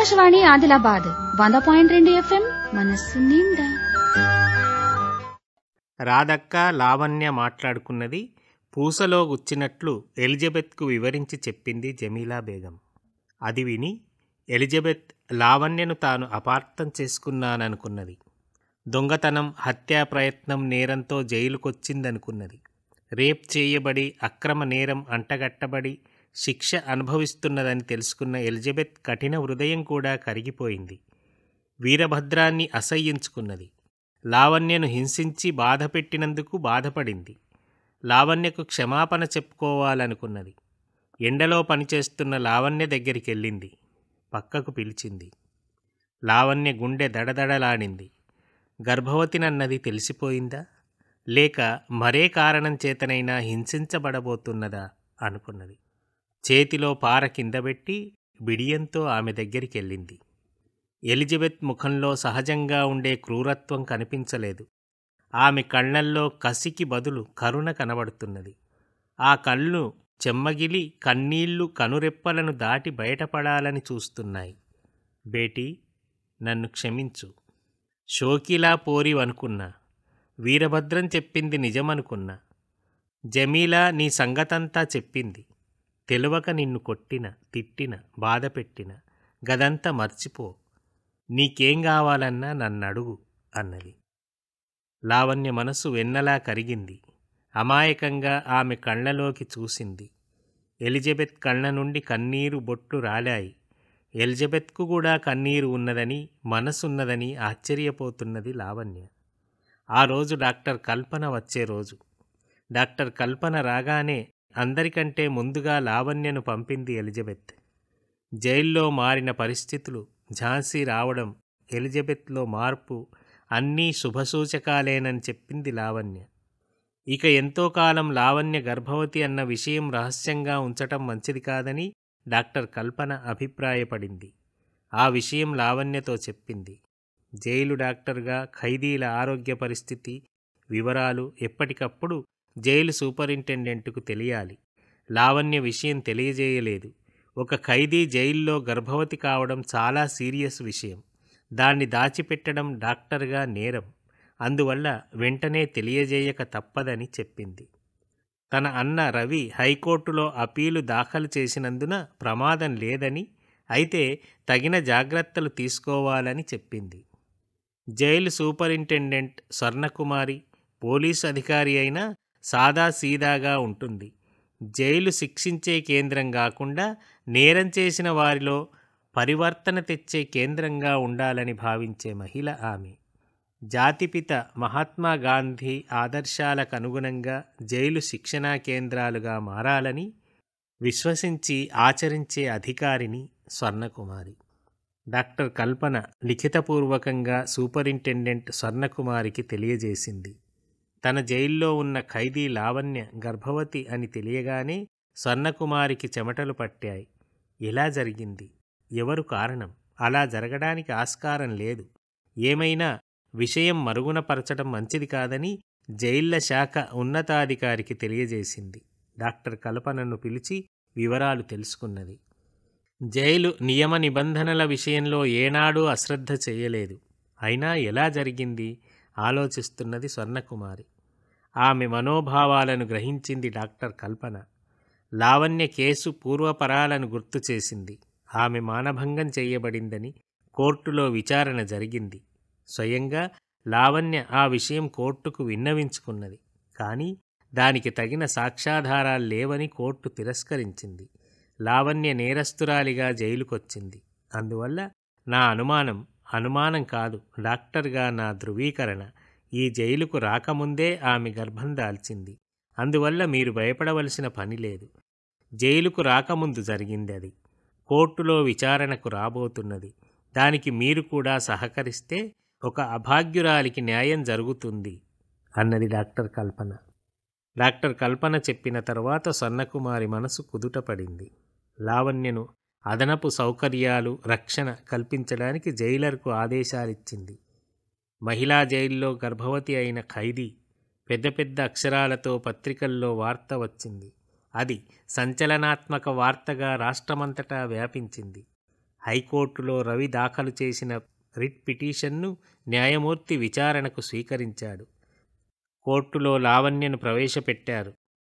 ఆకాశవాణి ఆదిలాబాద్ వంద పాయింట్ రెండు ఎఫ్ఎం మనస్సు నిండా రాధక్క లావణ్య మాట్లాడుకున్నది పూసలో గుచ్చినట్లు ఎలిజబెత్కు వివరించి చెప్పింది జమీలా బేగం అది విని ఎలిజబెత్ లావణ్యను తాను అపార్థం చేసుకున్నాననుకున్నది దొంగతనం హత్యా ప్రయత్నం నేరంతో జైలుకొచ్చిందనుకున్నది రేప్ చేయబడి అక్రమ నేరం అంటగట్టబడి శిక్ష అనుభవిస్తున్నదని తెలుసుకున్న ఎలిజబెత్ కఠిన హృదయం కూడా కరిగిపోయింది వీరభద్రాన్ని అసహ్యించుకున్నది లావణ్యను హింసించి బాధపెట్టినందుకు బాధపడింది లావణ్యకు క్షమాపణ చెప్పుకోవాలనుకున్నది ఎండలో పనిచేస్తున్న లావణ్య దగ్గరికి వెళ్ళింది పక్కకు పిలిచింది లావణ్య గుండె దడదడలాడింది గర్భవతినన్నది తెలిసిపోయిందా లేక మరే కారణం చేతనైనా హింసించబడబోతున్నదా అనుకున్నది చేతిలో పార కిందబెట్టి బిడియంతో ఆమె దగ్గరికి వెళ్ళింది ఎలిజబెత్ ముఖంలో సహజంగా ఉండే క్రూరత్వం కనిపించలేదు ఆమె కళ్ళల్లో కసికి బదులు కరుణ కనబడుతున్నది ఆ కళ్ళు చెమ్మగిలి కన్నీళ్లు కనురెప్పలను దాటి బయటపడాలని చూస్తున్నాయి బేటీ నన్ను క్షమించు షోకిలా పోరివనుకున్నా వీరభద్రం చెప్పింది నిజమనుకున్నా జమీలా నీ సంగతంతా చెప్పింది తెలువక నిన్ను కొట్టిన తిట్టిన బాధపెట్టిన గదంతా మర్చిపో నీకేం కావాలన్నా నన్నడుగు అన్నది లావణ్య మనసు వెన్నలా కరిగింది అమాయకంగా ఆమె కళ్ళలోకి చూసింది ఎలిజబెత్ కళ్ళ నుండి కన్నీరు బొట్లు రాలాయి ఎలిజబెత్కు కూడా కన్నీరు ఉన్నదని మనసున్నదని ఆశ్చర్యపోతున్నది లావణ్య ఆ రోజు డాక్టర్ కల్పన వచ్చే రోజు డాక్టర్ కల్పన రాగానే అందరికంటే ముందుగా లావణ్యను పంపింది ఎలిజబెత్ జైల్లో మారిన పరిస్థితులు ఝాన్సీ రావడం ఎలిజబెత్లో మార్పు అన్నీ శుభసూచకాలేనని చెప్పింది లావణ్య ఇక ఎంతో కాలం లావణ్య గర్భవతి అన్న విషయం రహస్యంగా ఉంచటం మంచిది కాదని డాక్టర్ కల్పన అభిప్రాయపడింది ఆ విషయం లావణ్యతో చెప్పింది జైలు డాక్టర్గా ఖైదీల ఆరోగ్య పరిస్థితి వివరాలు ఎప్పటికప్పుడు జైలు సూపరింటెండెంట్కు తెలియాలి లావణ్య విషయం తెలియజేయలేదు ఒక ఖైదీ జైల్లో గర్భవతి కావడం చాలా సీరియస్ విషయం దాన్ని దాచిపెట్టడం డాక్టర్గా నేరం అందువల్ల వెంటనే తెలియజేయక తప్పదని చెప్పింది తన అన్న రవి హైకోర్టులో అపీలు దాఖలు చేసినందున ప్రమాదం లేదని అయితే తగిన జాగ్రత్తలు తీసుకోవాలని చెప్పింది జైలు సూపరింటెండెంట్ స్వర్ణకుమారి పోలీసు అధికారి అయినా సాదా సీదాగా ఉంటుంది జైలు శిక్షించే కేంద్రం కాకుండా నేరం చేసిన వారిలో పరివర్తన తెచ్చే కేంద్రంగా ఉండాలని భావించే మహిళ ఆమె జాతిపిత మహాత్మా గాంధీ ఆదర్శాలకు అనుగుణంగా జైలు శిక్షణా కేంద్రాలుగా మారాలని విశ్వసించి ఆచరించే అధికారిని స్వర్ణకుమారి డాక్టర్ కల్పన లిఖితపూర్వకంగా సూపరింటెండెంట్ స్వర్ణకుమారికి తెలియజేసింది తన జైల్లో ఉన్న ఖైదీ లావణ్య గర్భవతి అని తెలియగానే స్వర్ణకుమారికి చెమటలు పట్టాయి ఎలా జరిగింది ఎవరు కారణం అలా జరగడానికి ఆస్కారం లేదు ఏమైనా విషయం మరుగునపరచడం మంచిది కాదని జైళ్ల శాఖ ఉన్నతాధికారికి తెలియజేసింది డాక్టర్ కల్పనను పిలిచి వివరాలు తెలుసుకున్నది జైలు నియమ నిబంధనల విషయంలో ఏనాడూ అశ్రద్ధ చేయలేదు అయినా ఎలా జరిగింది ఆలోచిస్తున్నది స్వర్ణకుమారి ఆమె మనోభావాలను గ్రహించింది డాక్టర్ కల్పన లావణ్య కేసు పూర్వపరాలను గుర్తు చేసింది ఆమె మానభంగం చేయబడిందని కోర్టులో విచారణ జరిగింది స్వయంగా లావణ్య ఆ విషయం కోర్టుకు విన్నవించుకున్నది కానీ దానికి తగిన సాక్ష్యాధారాలు లేవని కోర్టు తిరస్కరించింది లావణ్య నేరస్తురాలిగా జైలుకొచ్చింది అందువల్ల నా అనుమానం అనుమానం కాదు డాక్టర్గా నా ధృవీకరణ ఈ జైలుకు రాకముందే ఆమె గర్భం దాల్చింది అందువల్ల మీరు భయపడవలసిన పని లేదు జైలుకు రాకముందు జరిగింది అది కోర్టులో విచారణకు రాబోతున్నది దానికి మీరు కూడా సహకరిస్తే ఒక అభాగ్యురాలికి న్యాయం జరుగుతుంది అన్నది డాక్టర్ కల్పన డాక్టర్ కల్పన చెప్పిన తర్వాత సన్నకుమారి మనసు కుదుటపడింది లావణ్యను అదనపు సౌకర్యాలు రక్షణ కల్పించడానికి జైలర్కు ఆదేశాలిచ్చింది మహిళా జైల్లో గర్భవతి అయిన ఖైదీ పెద్ద పెద్ద అక్షరాలతో పత్రికల్లో వార్త వచ్చింది అది సంచలనాత్మక వార్తగా రాష్ట్రమంతటా వ్యాపించింది హైకోర్టులో రవి దాఖలు చేసిన రిట్ పిటిషన్ను న్యాయమూర్తి విచారణకు స్వీకరించాడు కోర్టులో లావణ్యను ప్రవేశపెట్టారు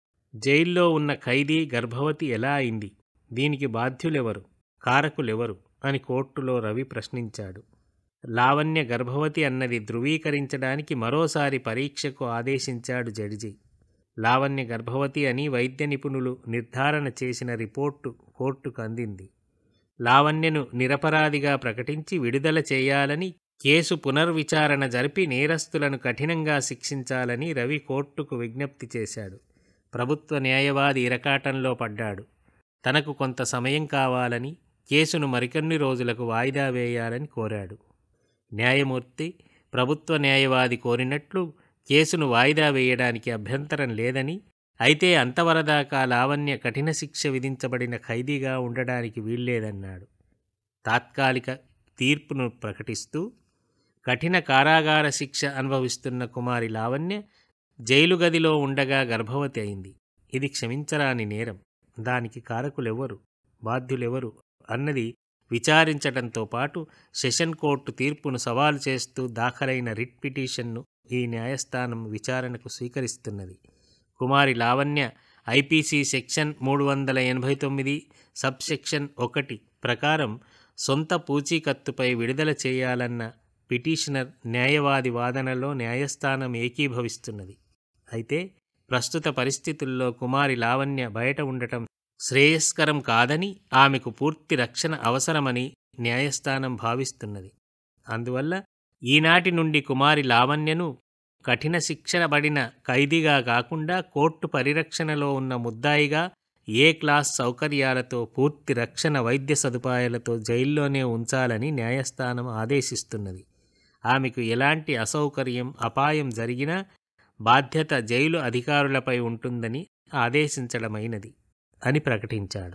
జైల్లో ఉన్న ఖైదీ గర్భవతి ఎలా అయింది దీనికి బాధ్యులెవరు కారకులెవరు అని కోర్టులో రవి ప్రశ్నించాడు లావణ్య గర్భవతి అన్నది ధృవీకరించడానికి మరోసారి పరీక్షకు ఆదేశించాడు జడ్జి లావణ్య గర్భవతి అని వైద్య నిపుణులు నిర్ధారణ చేసిన రిపోర్టు కోర్టుకు అందింది లావణ్యను నిరపరాధిగా ప్రకటించి విడుదల చేయాలని కేసు పునర్విచారణ జరిపి నేరస్తులను కఠినంగా శిక్షించాలని రవి కోర్టుకు విజ్ఞప్తి చేశాడు ప్రభుత్వ న్యాయవాది ఇరకాటంలో పడ్డాడు తనకు కొంత సమయం కావాలని కేసును మరికొన్ని రోజులకు వాయిదా వేయాలని కోరాడు న్యాయమూర్తి ప్రభుత్వ న్యాయవాది కోరినట్లు కేసును వాయిదా వేయడానికి అభ్యంతరం లేదని అయితే అంతవరదాకా లావణ్య కఠిన శిక్ష విధించబడిన ఖైదీగా ఉండడానికి వీల్లేదన్నాడు తాత్కాలిక తీర్పును ప్రకటిస్తూ కఠిన కారాగార శిక్ష అనుభవిస్తున్న కుమారి లావణ్య జైలు గదిలో ఉండగా గర్భవతి అయింది ఇది క్షమించరాని నేరం దానికి కారకులెవరు బాధ్యులెవరు అన్నది విచారించడంతో పాటు సెషన్ కోర్టు తీర్పును సవాలు చేస్తూ దాఖలైన రిట్ పిటిషన్ను ఈ న్యాయస్థానం విచారణకు స్వీకరిస్తున్నది కుమారి లావణ్య ఐపీసీ సెక్షన్ మూడు వందల ఎనభై తొమ్మిది సబ్ సెక్షన్ ఒకటి ప్రకారం సొంత పూచీకత్తుపై విడుదల చేయాలన్న పిటిషనర్ న్యాయవాది వాదనలో న్యాయస్థానం ఏకీభవిస్తున్నది అయితే ప్రస్తుత పరిస్థితుల్లో కుమారి లావణ్య బయట ఉండటం శ్రేయస్కరం కాదని ఆమెకు పూర్తి రక్షణ అవసరమని న్యాయస్థానం భావిస్తున్నది అందువల్ల ఈనాటి నుండి కుమారి లావణ్యను కఠిన శిక్షణబడిన ఖైదీగా కాకుండా కోర్టు పరిరక్షణలో ఉన్న ముద్దాయిగా ఏ క్లాస్ సౌకర్యాలతో పూర్తి రక్షణ వైద్య సదుపాయాలతో జైల్లోనే ఉంచాలని న్యాయస్థానం ఆదేశిస్తున్నది ఆమెకు ఎలాంటి అసౌకర్యం అపాయం జరిగినా బాధ్యత జైలు అధికారులపై ఉంటుందని ఆదేశించడమైనది అని ప్రకటించాడు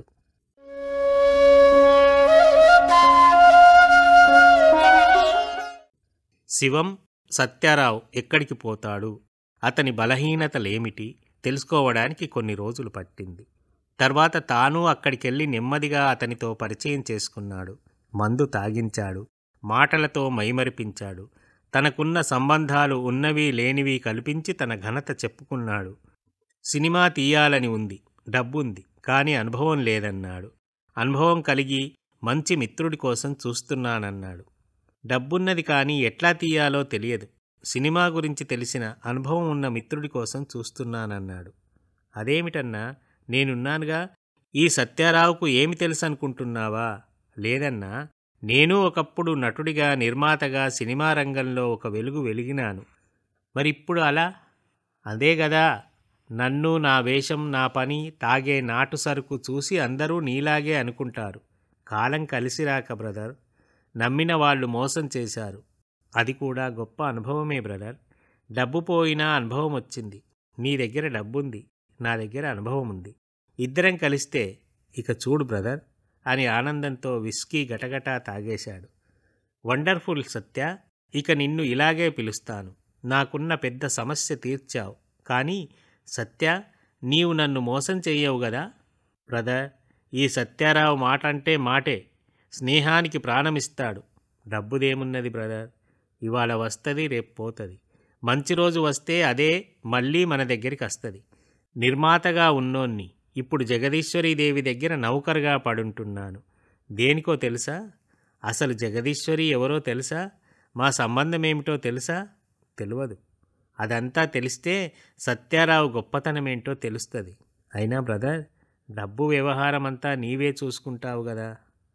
శివం సత్యారావు ఎక్కడికి పోతాడు అతని బలహీనతలేమిటి తెలుసుకోవడానికి కొన్ని రోజులు పట్టింది తర్వాత తాను అక్కడికెళ్ళి నెమ్మదిగా అతనితో పరిచయం చేసుకున్నాడు మందు తాగించాడు మాటలతో మైమరిపించాడు తనకున్న సంబంధాలు ఉన్నవి లేనివి కల్పించి తన ఘనత చెప్పుకున్నాడు సినిమా తీయాలని ఉంది డబ్బుంది కానీ అనుభవం లేదన్నాడు అనుభవం కలిగి మంచి మిత్రుడి కోసం చూస్తున్నానన్నాడు డబ్బున్నది కానీ ఎట్లా తీయాలో తెలియదు సినిమా గురించి తెలిసిన అనుభవం ఉన్న మిత్రుడి కోసం చూస్తున్నానన్నాడు అదేమిటన్నా నేనున్నానుగా ఈ సత్యారావుకు ఏమి తెలుసు అనుకుంటున్నావా లేదన్నా నేను ఒకప్పుడు నటుడిగా నిర్మాతగా సినిమా రంగంలో ఒక వెలుగు వెలిగినాను మరిప్పుడు అలా అదే గదా నన్ను నా వేషం నా పని తాగే నాటు సరుకు చూసి అందరూ నీలాగే అనుకుంటారు కాలం కలిసిరాక బ్రదర్ నమ్మిన వాళ్ళు మోసం చేశారు అది కూడా గొప్ప అనుభవమే బ్రదర్ డబ్బు పోయినా అనుభవం వచ్చింది నీ దగ్గర డబ్బుంది నా దగ్గర అనుభవం ఉంది ఇద్దరం కలిస్తే ఇక చూడు బ్రదర్ అని ఆనందంతో విస్కీ గటగటా తాగేశాడు వండర్ఫుల్ సత్య ఇక నిన్ను ఇలాగే పిలుస్తాను నాకున్న పెద్ద సమస్య తీర్చావు కానీ సత్య నీవు నన్ను మోసం చెయ్యవు గదా బ్రదర్ ఈ సత్యారావు మాట అంటే మాటే స్నేహానికి ప్రాణమిస్తాడు డబ్బుదేమున్నది బ్రదర్ ఇవాళ వస్తుంది రేపు పోతుంది మంచి రోజు వస్తే అదే మళ్ళీ మన దగ్గరికి వస్తుంది నిర్మాతగా ఉన్నోన్ని ఇప్పుడు జగదీశ్వరీదేవి దగ్గర నౌకరుగా పడుంటున్నాను దేనికో తెలుసా అసలు జగదీశ్వరి ఎవరో తెలుసా మా సంబంధం ఏమిటో తెలుసా తెలియదు అదంతా తెలిస్తే సత్యారావు గొప్పతనమేంటో తెలుస్తుంది అయినా బ్రదర్ డబ్బు వ్యవహారం అంతా నీవే చూసుకుంటావు కదా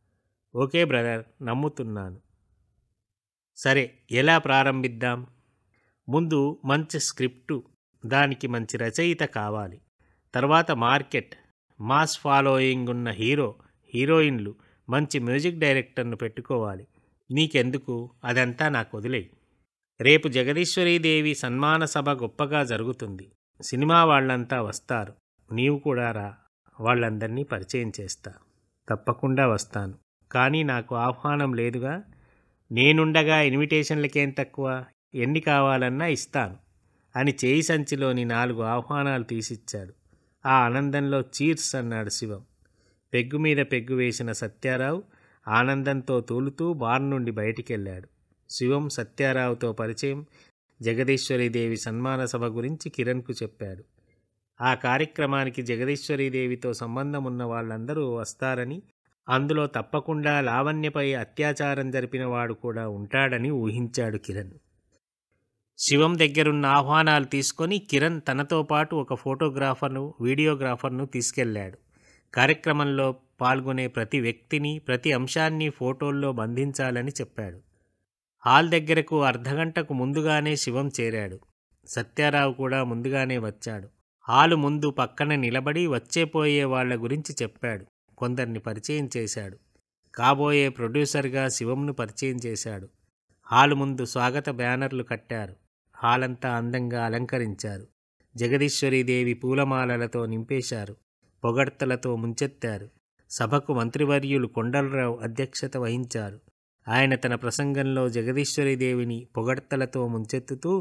ఓకే బ్రదర్ నమ్ముతున్నాను సరే ఎలా ప్రారంభిద్దాం ముందు మంచి స్క్రిప్టు దానికి మంచి రచయిత కావాలి తర్వాత మార్కెట్ మాస్ ఫాలోయింగ్ ఉన్న హీరో హీరోయిన్లు మంచి మ్యూజిక్ డైరెక్టర్ను పెట్టుకోవాలి నీకెందుకు అదంతా నాకు వదిలేయి రేపు జగదీశ్వరీదేవి సన్మాన సభ గొప్పగా జరుగుతుంది సినిమా వాళ్ళంతా వస్తారు నీవు కూడా రా వాళ్ళందరినీ పరిచయం చేస్తా తప్పకుండా వస్తాను కానీ నాకు ఆహ్వానం లేదుగా నేనుండగా ఇన్విటేషన్లకేం తక్కువ ఎన్ని కావాలన్నా ఇస్తాను అని చేయి సంచిలోని నాలుగు ఆహ్వానాలు తీసిచ్చాడు ఆ ఆనందంలో చీర్స్ అన్నాడు శివం పెగ్గు మీద పెగ్గు వేసిన సత్యారావు ఆనందంతో తూలుతూ బార్ నుండి బయటికెళ్ళాడు శివం సత్యారావుతో పరిచయం జగదీశ్వరీదేవి సన్మాన సభ గురించి కిరణ్కు చెప్పాడు ఆ కార్యక్రమానికి జగదీశ్వరీదేవితో సంబంధం ఉన్న వాళ్ళందరూ వస్తారని అందులో తప్పకుండా లావణ్యపై అత్యాచారం జరిపిన వాడు కూడా ఉంటాడని ఊహించాడు కిరణ్ శివం దగ్గరున్న ఆహ్వానాలు తీసుకొని కిరణ్ తనతో పాటు ఒక ఫోటోగ్రాఫర్ను వీడియోగ్రాఫర్ను తీసుకెళ్లాడు కార్యక్రమంలో పాల్గొనే ప్రతి వ్యక్తిని ప్రతి అంశాన్ని ఫోటోల్లో బంధించాలని చెప్పాడు హాల్ దగ్గరకు అర్ధగంటకు ముందుగానే శివం చేరాడు సత్యారావు కూడా ముందుగానే వచ్చాడు హాలు ముందు పక్కన నిలబడి వచ్చేపోయే వాళ్ళ గురించి చెప్పాడు కొందరిని పరిచయం చేశాడు కాబోయే ప్రొడ్యూసర్గా శివంను పరిచయం చేశాడు హాలు ముందు స్వాగత బ్యానర్లు కట్టారు హాలంతా అందంగా అలంకరించారు జగదీశ్వరీదేవి పూలమాలలతో నింపేశారు పొగడ్తలతో ముంచెత్తారు సభకు మంత్రివర్యులు కొండలరావు అధ్యక్షత వహించారు ఆయన తన ప్రసంగంలో జగదీశ్వరీదేవిని పొగడ్తలతో ముంచెత్తుతూ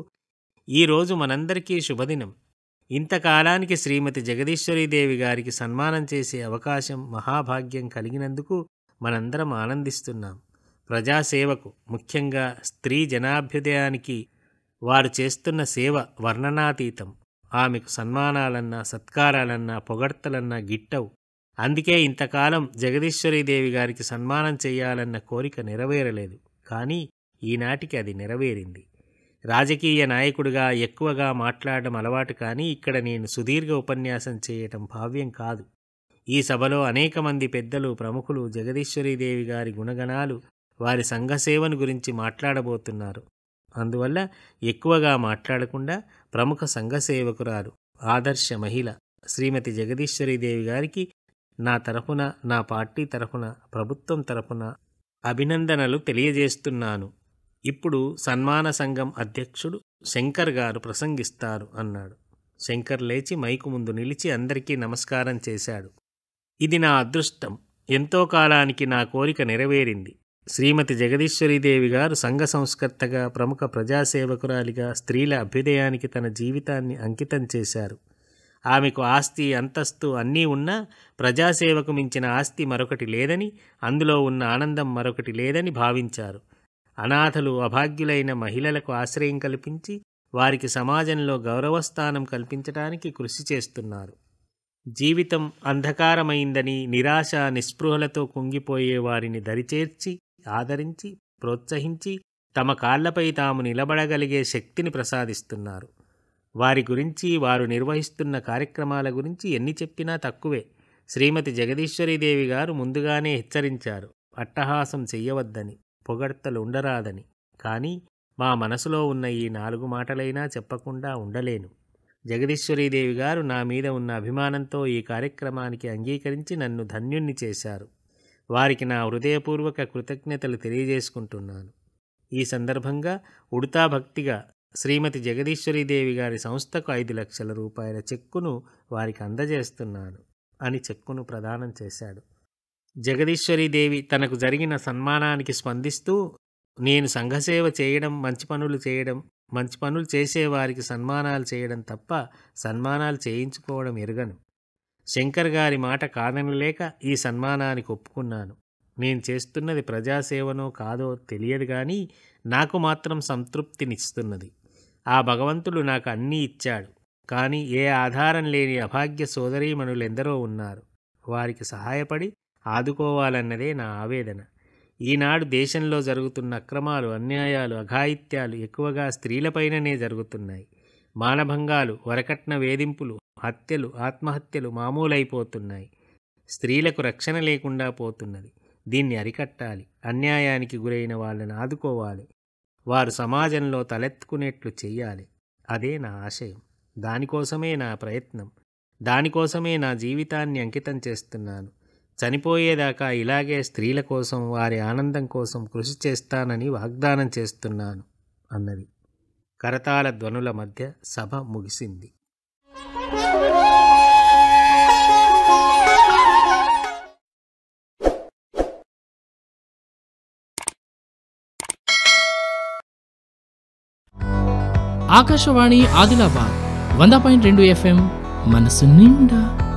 ఈరోజు మనందరికీ శుభదినం ఇంతకాలానికి శ్రీమతి జగదీశ్వరీదేవి గారికి సన్మానం చేసే అవకాశం మహాభాగ్యం కలిగినందుకు మనందరం ఆనందిస్తున్నాం ప్రజాసేవకు ముఖ్యంగా స్త్రీ జనాభ్యుదయానికి వారు చేస్తున్న సేవ వర్ణనాతీతం ఆమెకు సన్మానాలన్నా సత్కారాలన్నా పొగడ్తలన్నా గిట్టవు అందుకే ఇంతకాలం జగదీశ్వరీదేవి గారికి సన్మానం చేయాలన్న కోరిక నెరవేరలేదు కానీ ఈనాటికి అది నెరవేరింది రాజకీయ నాయకుడిగా ఎక్కువగా మాట్లాడడం అలవాటు కానీ ఇక్కడ నేను సుదీర్ఘ ఉపన్యాసం చేయటం భావ్యం కాదు ఈ సభలో అనేక మంది పెద్దలు ప్రముఖులు జగదీశ్వరీదేవి గారి గుణగణాలు వారి సంఘసేవను గురించి మాట్లాడబోతున్నారు అందువల్ల ఎక్కువగా మాట్లాడకుండా ప్రముఖ సంఘసేవకురాలు ఆదర్శ మహిళ శ్రీమతి జగదీశ్వరీదేవి గారికి నా తరఫున నా పార్టీ తరఫున ప్రభుత్వం తరఫున అభినందనలు తెలియజేస్తున్నాను ఇప్పుడు సన్మాన సంఘం అధ్యక్షుడు శంకర్ గారు ప్రసంగిస్తారు అన్నాడు శంకర్ లేచి మైకు ముందు నిలిచి అందరికీ నమస్కారం చేశాడు ఇది నా అదృష్టం ఎంతో కాలానికి నా కోరిక నెరవేరింది శ్రీమతి జగదీశ్వరీదేవి గారు సంఘ సంస్కర్తగా ప్రముఖ ప్రజాసేవకురాలిగా స్త్రీల అభ్యుదయానికి తన జీవితాన్ని అంకితం చేశారు ఆమెకు ఆస్తి అంతస్తు అన్నీ ఉన్నా ప్రజాసేవకు మించిన ఆస్తి మరొకటి లేదని అందులో ఉన్న ఆనందం మరొకటి లేదని భావించారు అనాథలు అభాగ్యులైన మహిళలకు ఆశ్రయం కల్పించి వారికి సమాజంలో గౌరవస్థానం కల్పించడానికి కృషి చేస్తున్నారు జీవితం అంధకారమైందని నిరాశ నిస్పృహలతో కుంగిపోయే వారిని దరిచేర్చి ఆదరించి ప్రోత్సహించి తమ కాళ్లపై తాము నిలబడగలిగే శక్తిని ప్రసాదిస్తున్నారు వారి గురించి వారు నిర్వహిస్తున్న కార్యక్రమాల గురించి ఎన్ని చెప్పినా తక్కువే శ్రీమతి జగదీశ్వరీదేవి గారు ముందుగానే హెచ్చరించారు అట్టహాసం చెయ్యవద్దని పొగడ్తలు ఉండరాదని కానీ మా మనసులో ఉన్న ఈ నాలుగు మాటలైనా చెప్పకుండా ఉండలేను జగదీశ్వరీదేవి గారు నా మీద ఉన్న అభిమానంతో ఈ కార్యక్రమానికి అంగీకరించి నన్ను ధన్యుణ్ణి చేశారు వారికి నా హృదయపూర్వక కృతజ్ఞతలు తెలియజేసుకుంటున్నాను ఈ సందర్భంగా ఉడతా భక్తిగా శ్రీమతి జగదీశ్వరీదేవి గారి సంస్థకు ఐదు లక్షల రూపాయల చెక్కును వారికి అందజేస్తున్నాను అని చెక్కును ప్రదానం చేశాడు జగదీశ్వరీదేవి తనకు జరిగిన సన్మానానికి స్పందిస్తూ నేను సంఘసేవ చేయడం మంచి పనులు చేయడం మంచి పనులు చేసేవారికి సన్మానాలు చేయడం తప్ప సన్మానాలు చేయించుకోవడం ఎరగను శంకర్ గారి మాట కాదనలేక ఈ సన్మానానికి ఒప్పుకున్నాను నేను చేస్తున్నది ప్రజాసేవనో కాదో తెలియదు కానీ నాకు మాత్రం సంతృప్తినిస్తున్నది ఆ భగవంతుడు నాకు అన్నీ ఇచ్చాడు కానీ ఏ ఆధారం లేని అభాగ్య సోదరీమణులెందరో ఉన్నారు వారికి సహాయపడి ఆదుకోవాలన్నదే నా ఆవేదన ఈనాడు దేశంలో జరుగుతున్న అక్రమాలు అన్యాయాలు అఘాయిత్యాలు ఎక్కువగా స్త్రీలపైననే జరుగుతున్నాయి మానభంగాలు వరకట్న వేధింపులు హత్యలు ఆత్మహత్యలు మామూలైపోతున్నాయి స్త్రీలకు రక్షణ లేకుండా పోతున్నది దీన్ని అరికట్టాలి అన్యాయానికి గురైన వాళ్ళని ఆదుకోవాలి వారు సమాజంలో తలెత్తుకునేట్లు చెయ్యాలి అదే నా ఆశయం దానికోసమే నా ప్రయత్నం దానికోసమే నా జీవితాన్ని అంకితం చేస్తున్నాను చనిపోయేదాకా ఇలాగే స్త్రీల కోసం వారి ఆనందం కోసం కృషి చేస్తానని వాగ్దానం చేస్తున్నాను అన్నది కరతాళ ధ్వనుల మధ్య సభ ముగిసింది ఆకాశవాణి ఆదిలాబాద్ వంద పాయింట్ రెండు ఎఫ్ఎం మనసు నిండా